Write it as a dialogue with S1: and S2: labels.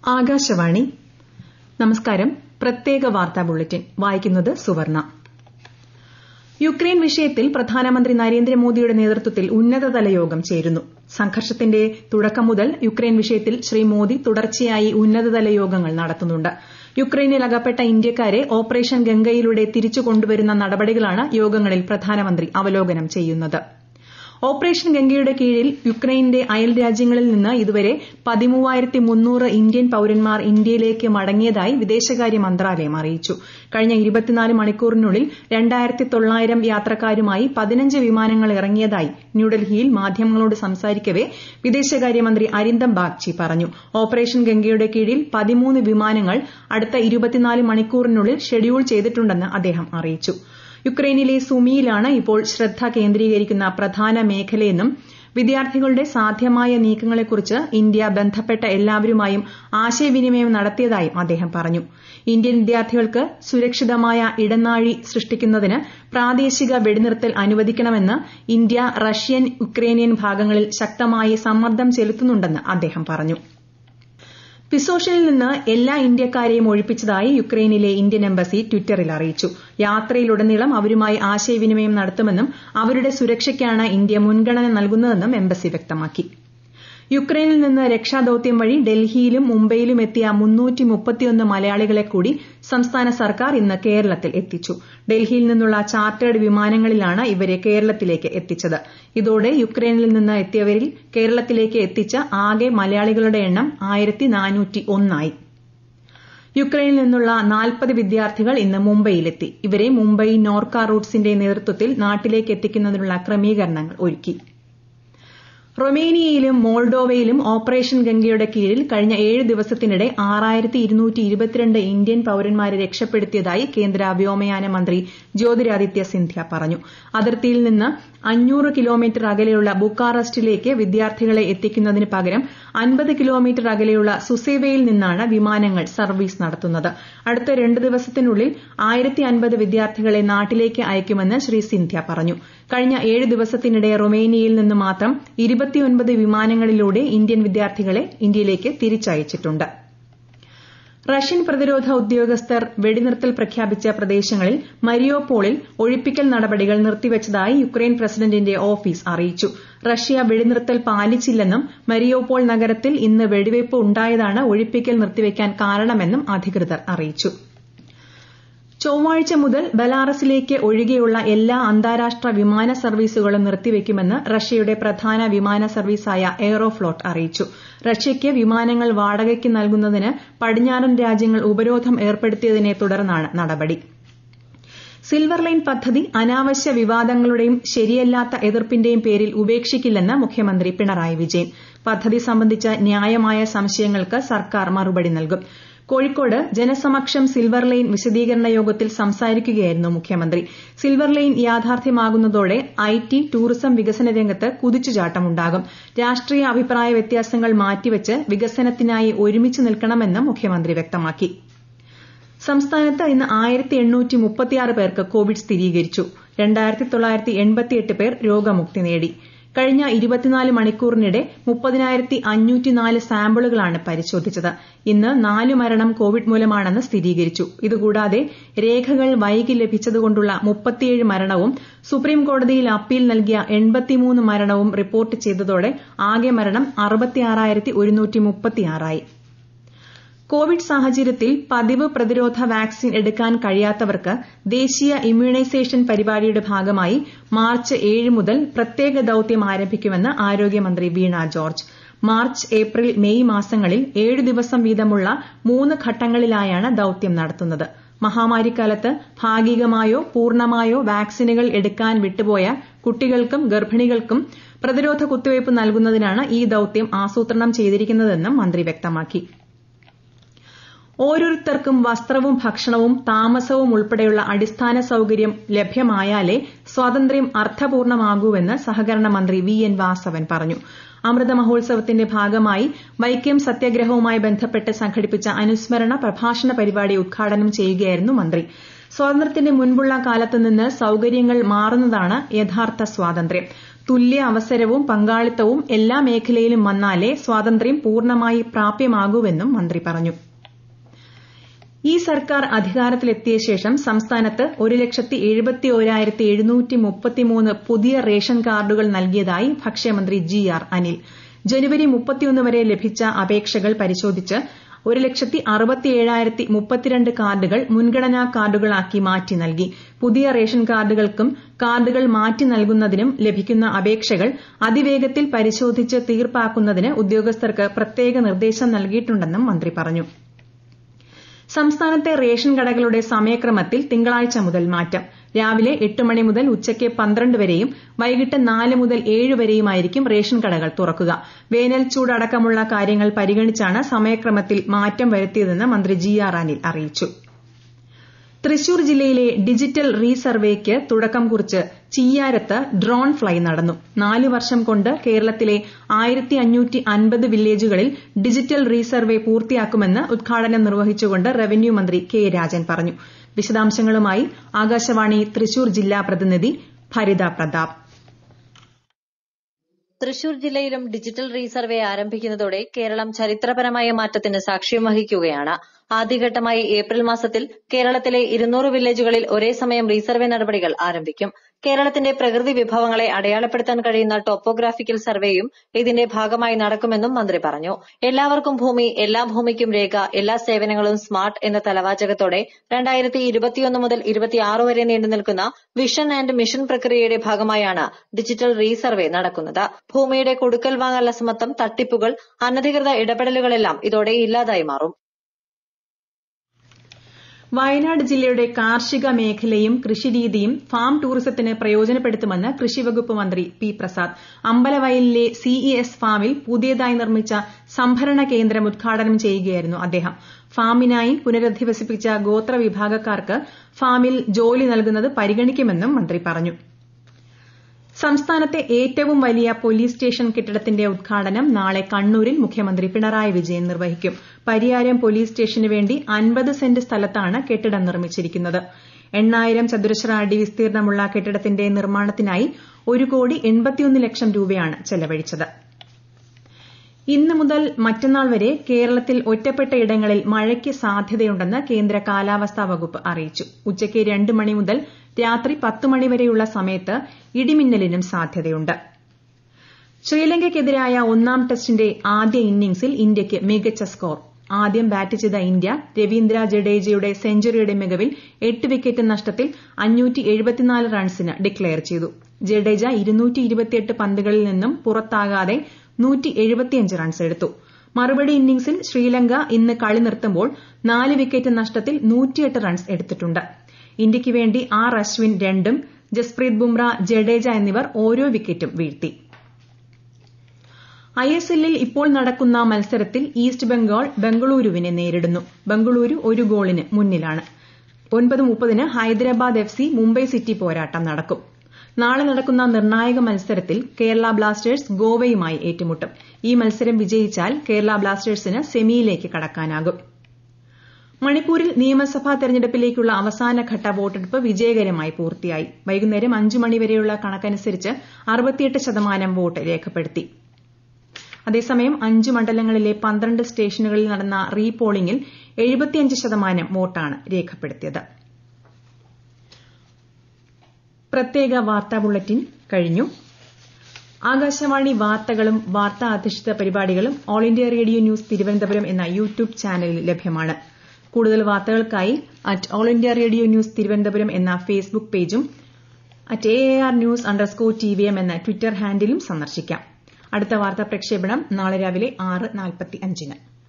S1: ആകാശവാണി നമസ്കാരം പ്രത്യേക വാർത്താ ബുള്ളറ്റിൻ വായിക്കുന്നത് സുവർണ യുക്രൈൻ വിഷയത്തിൽ പ്രധാനമന്ത്രി നരേന്ദ്രമോദിയുടെ നേതൃത്വത്തിൽ ഉന്നതതല യോഗം ചേരുന്നു സംഘർഷത്തിന്റെ തുടക്കം മുതൽ യുക്രൈൻ വിഷയത്തിൽ ശ്രീ മോദി തുടർച്ചയായി ഉന്നതതല യോഗങ്ങൾ നടത്തുന്നുണ്ട് യുക്രൈനിൽ അകപ്പെട്ട ഇന്ത്യക്കാരെ ഓപ്പറേഷൻ ഗംഗയിലൂടെ തിരിച്ചു കൊണ്ടുവരുന്ന നടപടികളാണ് യോഗങ്ങളിൽ പ്രധാനമന്ത്രി അവലോകനം ചെയ്യുന്നത് ഓപ്പറേഷൻ ഗംഗയുടെ കീഴിൽ യുക്രൈന്റെ അയൽ രാജ്യങ്ങളിൽ നിന്ന് ഇതുവരെ പതിമൂവായിരത്തി മുന്നൂറ് ഇന്ത്യൻ പൌരന്മാർ ഇന്ത്യയിലേക്ക് മടങ്ങിയതായി വിദേശകാര്യ മന്ത്രാലയം അറിയിച്ചു കഴിഞ്ഞ ഇരുപത്തിനാല് മണിക്കൂറിനുള്ളിൽ രണ്ടായിരത്തി തൊള്ളായിരം യാത്രക്കാരുമായി പതിനഞ്ച് വിമാനങ്ങൾ ഇറങ്ങിയതായി ന്യൂഡൽഹിയിൽ മാധ്യമങ്ങളോട് സംസാരിക്കവെ വിദേശകാര്യമന്ത്രി അരിന്ദം ബാഗ്ചി പറഞ്ഞു ഓപ്പറേഷൻ ഗംഗയുടെ കീഴിൽ പതിമൂന്ന് വിമാനങ്ങൾ അടുത്ത ഇരുപത്തിനാല് മണിക്കൂറിനുള്ളിൽ ഷെഡ്യൂൾ ചെയ്തിട്ടുണ്ടെന്ന് അദ്ദേഹം അറിയിച്ചു യുക്രൈനിലെ സുമിയിലാണ് ഇപ്പോൾ ശ്രദ്ധ കേന്ദ്രീകരിക്കുന്ന പ്രധാന മേഖലയെന്നും വിദ്യാർത്ഥികളുടെ സാധ്യമായ നീക്കങ്ങളെക്കുറിച്ച് ഇന്ത്യ ബന്ധപ്പെട്ട എല്ലാവരുമായും ആശയവിനിമയം നടത്തിയതായും അദ്ദേഹം പറഞ്ഞു ഇന്ത്യൻ വിദ്യാർത്ഥികൾക്ക് സുരക്ഷിതമായ ഇടനാഴി സൃഷ്ടിക്കുന്നതിന് പ്രാദേശിക വെടിനിർത്തൽ അനുവദിക്കണമെന്ന് ഇന്ത്യ റഷ്യൻ യുക്രൈനിയൻ ഭാഗങ്ങളിൽ ശക്തമായി സമ്മർദ്ദം ചെലുത്തുന്നുണ്ടെന്ന് അദ്ദേഹം പറഞ്ഞു പിസോഷനിൽ നിന്ന് എല്ലാ ഇന്ത്യക്കാരെയും ഒഴിപ്പിച്ചതായി യുക്രൈനിലെ ഇന്ത്യൻ എംബസി ട്വിറ്ററിൽ അറിയിച്ചു യാത്രയിലുടനീളം അവരുമായി ആശയവിനിമയം നടത്തുമെന്നും അവരുടെ സുരക്ഷയ്ക്കാണ് ഇന്ത്യ മുൻഗണന നൽകുന്നതെന്നും എംബസി വ്യക്തമാക്കി യുക്രൈനിൽ നിന്ന് രക്ഷാദൌത്യം വഴി ഡൽഹിയിലും മുംബൈയിലും എത്തിയ മലയാളികളെ കൂടി സംസ്ഥാന സർക്കാർ ഇന്ന് കേരളത്തിൽ എത്തിച്ചു ഡൽഹിയിൽ നിന്നുള്ള ചാർട്ടേഡ് വിമാനങ്ങളിലാണ് ഇവരെ കേരളത്തിലേക്ക് എത്തിച്ചത് ഇതോടെ യുക്രൈനിൽ നിന്ന് എത്തിയവരിൽ കേരളത്തിലേക്ക് എത്തിച്ച ആകെ മലയാളികളുടെ എണ്ണം ആയി യുക്രൈനിൽ നിന്നുള്ള നാൽപ്പത് വിദ്യാർത്ഥികൾ ഇന്ന് മുംബൈയിലെത്തി ഇവരെ മുംബൈ നോർക്ക റൂട്ട്സിന്റെ നേതൃത്വത്തിൽ നാട്ടിലേക്ക് എത്തിക്കുന്നതിനുള്ള ക്രമീകരണങ്ങൾ ഒരുക്കി റൊമേനിയയിലും മോൾഡോവയിലും ഓപ്പറേഷൻ ഗംഗയുടെ കീഴിൽ കഴിഞ്ഞ ഏഴ് ദിവസത്തിനിടെ ഇന്ത്യൻ പൌരന്മാരെ രക്ഷപ്പെടുത്തിയതായി കേന്ദ്ര വ്യോമയാന മന്ത്രി ജ്യോതിരാദിത്യ സിന്ധ്യ പറഞ്ഞു അതിർത്തിയിൽ നിന്ന് അഞ്ഞൂറ് കിലോമീറ്റർ അകലെയുള്ള ബുക്കാറസ്റ്റിലേക്ക് വിദ്യാർത്ഥികളെ എത്തിക്കുന്നതിന് പകരം അൻപത് കിലോമീറ്റർ അകലെയുള്ള സുസേവയിൽ നിന്നാണ് വിമാനങ്ങൾ സർവീസ് നടത്തുന്നത് അടുത്ത രണ്ട് ദിവസത്തിനുള്ളിൽ ആയിരത്തി അൻപത് വിദ്യാർത്ഥികളെ നാട്ടിലേക്ക് അയക്കുമെന്ന് ശ്രീ സിന്ധ്യ പറഞ്ഞു കഴിഞ്ഞ ഏഴ് ദിവസത്തിനിടെ റൊമേനിയയിൽ നിന്ന് മാത്രം ഇരുപത്തിയൊൻപത് വിമാനങ്ങളിലൂടെ ഇന്ത്യൻ വിദ്യാർത്ഥികളെ ഇന്ത്യയിലേക്ക് തിരിച്ചയച്ചിട്ടുണ്ട് റഷ്യൻ പ്രതിരോധ ഉദ്യോഗസ്ഥർ വെടിനിർത്തൽ പ്രഖ്യാപിച്ച പ്രദേശങ്ങളിൽ മരിയോപോളിൽ ഒഴിപ്പിക്കൽ നടപടികൾ നിർത്തിവച്ചതായി യുക്രൈൻ പ്രസിഡന്റിന്റെ ഓഫീസ് അറിയിച്ചു റഷ്യ വെടിനിർത്തൽ പാലിച്ചില്ലെന്നും മരിയോപോൾ നഗരത്തിൽ ഇന്ന് വെടിവയ്പ് ഉണ്ടായതാണ് ഒഴിപ്പിക്കൽ നിർത്തിവയ്ക്കാൻ കാരണമെന്നും അധികൃതർ അറിയിച്ചു ചൊവ്വാഴ്ച മുതൽ ബലാറസിലേക്ക് ഒഴികെയുള്ള എല്ലാ അന്താരാഷ്ട്ര വിമാന സർവീസുകളും നിർത്തിവയ്ക്കുമെന്ന് റഷ്യയുടെ പ്രധാന വിമാന സർവീസായ എയ്റോഫ്ലോട്ട് അറിയിച്ചു റഷ്യയ്ക്ക് വിമാനങ്ങൾ വാടകയ്ക്ക് നൽകുന്നതിന് പടിഞ്ഞാറൻ രാജ്യങ്ങൾ ഉപരോധം ഏർപ്പെടുത്തിയതിനെ തുടർന്നാണ് നടപടി സിൽവർ ലൈൻ പദ്ധതി അനാവശ്യ വിവാദങ്ങളുടെയും ശരിയല്ലാത്ത എതിർപ്പിന്റെയും പേരിൽ ഉപേക്ഷിക്കില്ലെന്ന് മുഖ്യമന്ത്രി പിണറായി വിജയൻ പദ്ധതി സംബന്ധിച്ച ന്യായമായ സംശയങ്ങൾക്ക് സർക്കാർ മറുപടി നൽകും കോഴിക്കോട് ജനസമക്ഷം സിൽവർ ലൈൻ വിശദീകരണ യോഗത്തിൽ സംസാരിക്കുകയായിരുന്നു മുഖ്യമന്ത്രി സിൽവർ ലൈൻ യാഥാർത്ഥ്യമാകുന്നതോടെ ഐടി ടൂറിസം വികസന രംഗത്ത് കുതിച്ചുചാട്ടമുണ്ടാകും രാഷ്ട്രീയ അഭിപ്രായ വ്യത്യാസങ്ങൾ മാറ്റിവച്ച് വികസനത്തിനായി ഒരുമിച്ച് നിൽക്കണമെന്ന് മുഖ്യമന്ത്രി വ്യക്തമാക്കി സംസ്ഥാനത്ത് ഇന്ന് ആയിരത്തി എണ്ണൂറ്റി മുപ്പത്തിയാറ് പേർക്ക് കോവിഡ് സ്ഥിരീകരിച്ചു രണ്ടായിരത്തി തൊള്ളായിരത്തി എൺപത്തിയെട്ട് പേർ രോഗമുക്തി നേടി കഴിഞ്ഞ ഇരുപത്തിനാല് മണിക്കൂറിനിടെ മുപ്പതിനായിരത്തി അഞ്ഞൂറ്റിനാല് സാമ്പിളുകളാണ് പരിശോധിച്ചത് ഇന്ന് നാല് മരണം കോവിഡ് മൂലമാണെന്ന് സ്ഥിരീകരിച്ചു ഇതുകൂടാതെ രേഖകൾ വൈകി ലഭിച്ചതുകൊണ്ടുള്ള മുപ്പത്തിയേഴ് മരണവും സുപ്രീംകോടതിയിൽ അപ്പീൽ നൽകിയ എൺപത്തിമൂന്ന് മരണവും റിപ്പോർട്ട് ചെയ്തതോടെ ആകെ മരണം അറുപത്തിയാറായിരത്തി ഒരുന്നൂറ്റി മുപ്പത്തിയാറായി കോവിഡ് സാഹചര്യത്തിൽ പതിവ് പ്രതിരോധ വാക്സിൻ എടുക്കാൻ കഴിയാത്തവർക്ക് ദേശീയ ഇമ്മ്യൂണൈസേഷൻ പരിപാടിയുടെ ഭാഗമായി മാർച്ച് ഏഴ് മുതൽ പ്രത്യേക ദൌത്യം ആരംഭിക്കുമെന്ന് ആരോഗ്യമന്ത്രി Veena George March April May മാസങ്ങളിൽ ഏഴ് ദിവസം വീതമുള്ള മൂന്ന് ഘട്ടങ്ങളിലായാണ് ദൌത്യം നടത്തുന്നത് മഹാമാരിക്കാലത്ത് ഭാഗികമായോ പൂർണ്ണമായോ വാക്സിനുകൾ എടുക്കാൻ വിട്ടുപോയ കുട്ടികൾക്കും ഗർഭിണികൾക്കും പ്രതിരോധ കുത്തിവയ്പ് നൽകുന്നതിനാണ് ഈ ദൌത്യം ആസൂത്രണം ചെയ്തിരിക്കുന്നതെന്നും മന്ത്രി വ്യക്തമാക്കി ഓരോരുത്തർക്കും വസ്ത്രവും ഭക്ഷണവും താമസവും ഉൾപ്പെടെയുള്ള അടിസ്ഥാന സൌകര്യം ലഭ്യമായാലേ സ്വാതന്ത്ര്യം അർത്ഥപൂർണ്ണമാകൂവെന്ന് സഹകരണ മന്ത്രി വി എൻ വാസവൻ പറഞ്ഞു അമൃത മഹോത്സവത്തിന്റെ ഭാഗമായി വൈക്കം സത്യാഗ്രഹവുമായി ബന്ധപ്പെട്ട് സംഘടിപ്പിച്ച അനുസ്മരണ പ്രഭാഷണ പരിപാടി ഉദ്ഘാടനം ചെയ്യുകയായിരുന്നു മന്ത്രി സ്വാതന്ത്ര്യത്തിന് മുൻപുള്ള കാലത്ത് നിന്ന് സൌകര്യങ്ങൾ മാറുന്നതാണ് യഥാർത്ഥ സ്വാതന്ത്ര്യം തുല്യ അവസരവും പങ്കാളിത്തവും എല്ലാ മേഖലയിലും വന്നാലേ സ്വാതന്ത്ര്യം പൂർണ്ണമായി പ്രാപ്യമാകൂവെന്നും മന്ത്രി പറഞ്ഞു ഈ സർക്കാർ അധികാരത്തിലെത്തിയ ശേഷം സംസ്ഥാനത്ത് ഒരു ലക്ഷത്തി എഴുപത്തി ഒരായിരത്തി എഴുന്നൂറ്റി മുപ്പത്തിമൂന്ന് പുതിയ റേഷൻ കാർഡുകൾ നൽകിയതായി ഭക്ഷ്യമന്ത്രി ജി ആർ അനിൽ ജനുവരി മുപ്പത്തിയൊന്ന് വരെ ലഭിച്ച അപേക്ഷകൾ പരിശോധിച്ച് ഒരു ലക്ഷത്തി അറുപത്തിയേഴായിരത്തി മുപ്പത്തിരണ്ട് കാർഡുകൾ മുൻഗണനാ കാർഡുകളാക്കി മാറ്റി നൽകി പുതിയ റേഷൻ കാർഡുകൾക്കും കാർഡുകൾ മാറ്റി നൽകുന്നതിനും ലഭിക്കുന്ന അപേക്ഷകൾ അതിവേഗത്തിൽ പരിശോധിച്ച് തീർപ്പാക്കുന്നതിന് ഉദ്യോഗസ്ഥർക്ക് പ്രത്യേക നിർദ്ദേശം നൽകിയിട്ടുണ്ടെന്നും മന്ത്രി പറഞ്ഞു സംസ്ഥാനത്തെ റേഷൻ കടകളുടെ സമയക്രമത്തിൽ തിങ്കളാഴ്ച മുതൽ മാറ്റം രാവിലെ എട്ട് മണി മുതൽ ഉച്ചയ്ക്ക് പന്ത്രണ്ട് വരെയും വൈകിട്ട് നാല് മുതൽ ഏഴ് വരെയുമായിരിക്കും റേഷൻ കടകൾ തുറക്കുക വേനൽ ചൂടടക്കമുള്ള കാര്യങ്ങൾ പരിഗണിച്ചാണ് സമയക്രമത്തിൽ മാറ്റം വരുത്തിയതെന്ന് മന്ത്രി ജി ആർ അനിൽ അറിയിച്ചു തൃശൂർ ജില്ലയിലെ ഡിജിറ്റൽ റീസർവേക്ക് തുടക്കം കുറിച്ച് ചിയ്യാരത്ത് ഡ്രോൺ ഫ്ളൈ നടന്നു നാല് വർഷം കൊണ്ട് കേരളത്തിലെ ആയിരത്തി അഞ്ഞൂറ്റി അൻപത് വില്ലേജുകളിൽ ഡിജിറ്റൽ റീസർവേ പൂർത്തിയാക്കുമെന്ന് ഉദ്ഘാടനം നിർവഹിച്ചുകൊണ്ട് റവന്യൂ മന്ത്രി കെ രാജൻ പറഞ്ഞു വിശദാംശങ്ങളുമായി ആകാശവാണി തൃശൂർ ജില്ലാ പ്രതിനിധി ഭരിത പ്രതാപ്
S2: തൃശൂർ ജില്ലയിലും ഡിജിറ്റൽ റീസർവേ ആരംഭിക്കുന്നതോടെ കേരളം ചരിത്രപരമായ മാറ്റത്തിന് സാക്ഷ്യം വഹിക്കുകയാണ് ആദ്യഘട്ടമായി ഏപ്രിൽ മാസത്തിൽ കേരളത്തിലെ ഇരുന്നൂറ് വില്ലേജുകളിൽ ഒരേ സമയം റീസർവേ നടപടികൾ ആരംഭിക്കും കേരളത്തിന്റെ പ്രകൃതി വിഭവങ്ങളെ അടയാളപ്പെടുത്താൻ കഴിയുന്ന ടോപ്പോഗ്രാഫിക്കൽ സർവേയും ഇതിന്റെ ഭാഗമായി നടക്കുമെന്നും മന്ത്രി പറഞ്ഞു എല്ലാവർക്കും ഭൂമി എല്ലാ ഭൂമിക്കും രേഖ എല്ലാ സേവനങ്ങളും സ്മാർട്ട് എന്ന തലവാചകത്തോടെ രണ്ടായിരത്തി ഇരുപത്തിയൊന്ന് മുതൽ ഇരുപത്തിയാറ് വരെ നീണ്ടുനിൽക്കുന്ന വിഷൻ ആൻഡ് മിഷൻ പ്രക്രിയയുടെ ഭാഗമായാണ് ഡിജിറ്റൽ റീസർവേ നടക്കുന്നത് ഭൂമിയുടെ കൊടുക്കൽ വാങ്ങൽ അസമത്വം തട്ടിപ്പുകൾ അനധികൃത ഇടപെടലുകളെല്ലാം ഇതോടെ ഇല്ലാതായി മാറും
S1: വയനാട് ജില്ലയുടെ കാർഷിക മേഖലയും കൃഷിരീതിയും ഫാം ടൂറിസത്തിന് പ്രയോജനപ്പെടുത്തുമെന്ന് കൃഷിവകുപ്പ് മന്ത്രി പി പ്രസാദ് അമ്പലവയലിലെ സിഇഎസ് ഫാമിൽ പുതിയതായി നിർമ്മിച്ച സംഭരണ കേന്ദ്രം ഉദ്ഘാടനം ചെയ്യുകയായിരുന്നു അദ്ദേഹം ഫാമിനായി പുനരധിവസിപ്പിച്ച ഗോത്രവിഭാഗക്കാർക്ക് ഫാമിൽ ജോലി നൽകുന്നത് പരിഗണിക്കുമെന്നും മന്ത്രി പറഞ്ഞു സംസ്ഥാനത്തെ ഏറ്റവും വലിയ പോലീസ് സ്റ്റേഷൻ കെട്ടിടത്തിന്റെ ഉദ്ഘാടനം നാളെ കണ്ണൂരിൽ മുഖ്യമന്ത്രി പിണറായി വിജയൻ നിർവഹിക്കും പരിയാരം പോലീസ് സ്റ്റേഷന് വേണ്ടി അൻപത് സെന്റ് സ്ഥലത്താണ് കെട്ടിടം നിർമ്മിച്ചിരിക്കുന്നത് എണ്ണായിരം ചതുരശ്ര അടി വിസ്തീർണമുള്ള കെട്ടിടത്തിന്റെ നിർമ്മാണത്തിനായി ഒരു കോടി എൺപത്തിയൊന്ന് ലക്ഷം രൂപയാണ് ചെലവഴിച്ചത് ഇന്ന് മുതൽ മറ്റന്നാൾ വരെ കേരളത്തിൽ ഒറ്റപ്പെട്ട ഇടങ്ങളിൽ മഴയ്ക്ക് സാധ്യതയുണ്ടെന്ന് കേന്ദ്ര കാലാവസ്ഥാ വകുപ്പ് അറിയിച്ചു ഉച്ചയ്ക്ക് രണ്ട് മണി മുതൽ രാത്രി പത്ത് മണി വരെയുള്ള സമയത്ത് ഇടിമിന്നലിനും സാധ്യതയുണ്ട് ശ്രീലങ്കയ്ക്കെതിരായ ഒന്നാം ടെസ്റ്റിന്റെ ആദ്യ ഇന്നിംഗ്സിൽ ഇന്ത്യയ്ക്ക് മികച്ച സ്കോർ ആദ്യം ബാറ്റ് ചെയ്ത ഇന്ത്യ രവീന്ദ്ര ജഡേജയുടെ സെഞ്ചുറിയുടെ മികവിൽ എട്ട് വിക്കറ്റ് നഷ്ടത്തിൽ റൺസിന് ഡിക്ലയർ ചെയ്തു ജഡേജ പന്തുകളിൽ നിന്നും പുറത്താകാതെ റൺസ് എടുത്തു മറുപടി ഇന്നിംഗ്സിൽ ശ്രീലങ്ക ഇന്ന് കളി നിർത്തുമ്പോൾ നാല് വിക്കറ്റ് നഷ്ടത്തിൽ റൺസ് എടുത്തിട്ടുണ്ട് ഇന്ത്യയ്ക്ക് വേണ്ടി ആർ അശ്വിൻ രണ്ടും ജസ്പ്രീത് ബുംറ ജഡേജ എന്നിവർ ഓരോ വിക്കറ്റും വീഴ്ത്തി ഐഎസ്എല്ലിൽ ഇപ്പോൾ നടക്കുന്ന മത്സരത്തിൽ ഈസ്റ്റ് ബംഗാൾ ബംഗളൂരുവിനെ നേരിടുന്നു ബംഗളൂരു ഒരു ഗോളിന് മുന്നിലാണ് ഒൻപത് മുപ്പതിന് Hyderabad F C Mumbai City പോരാട്ടം നടക്കും നാളെ നടക്കുന്ന നിർണായക മത്സരത്തിൽ കേരള ബ്ലാസ്റ്റേഴ്സ് ഗോവയുമായി ഏറ്റുമുട്ടും ഈ മത്സരം വിജയിച്ചാൽ കേരള ബ്ലാസ്റ്റേഴ്സിന് സെമിയിലേക്ക് കടക്കാനാകും മണിപ്പൂരിൽ നിയമസഭാ തെരഞ്ഞെടുപ്പിലേക്കുള്ള അവസാനഘട്ട വോട്ടെടുപ്പ് വിജയകരമായി പൂർത്തിയായി വൈകുന്നേരം അഞ്ചു മണിവരെയുള്ള കണക്കനുസരിച്ച് അറുപത്തിയെട്ട് ശതമാനം വോട്ട് രേഖപ്പെടുത്തി അതേസമയം അഞ്ച് മണ്ഡലങ്ങളിലെ പന്ത്രണ്ട് സ്റ്റേഷനുകളിൽ നടന്ന റീപോളിംഗിൽ എഴുപത്തിയഞ്ച് ശതമാനം വോട്ടാണ് രേഖപ്പെടുത്തിയത് പ്രത്യേക വാർത്താ ബുള്ളറ്റിൻ കഴിഞ്ഞു ആകാശവാണി വാർത്തകളും വാർത്താ അധിഷ്ഠിത പരിപാടികളും All India Radio News Thiruvananthapuram എന്ന യൂട്യൂബ് ചാനലിൽ ലഭ്യമാണ് കൂടുതൽ വാർത്തകൾക്കായി at All India Radio News Thiruvananthapuram എന്ന ഫേസ്ബുക്ക് പേജും at A R news underscore T V M എന്ന ട്വിറ്റർ ഹാൻഡിലും സന്ദർശിക്കാം അടുത്ത വാർത്താ പ്രക്ഷേപണം നാളെ രാവിലെ ആറ് നാൽപ്പത്തി അഞ്ചിന്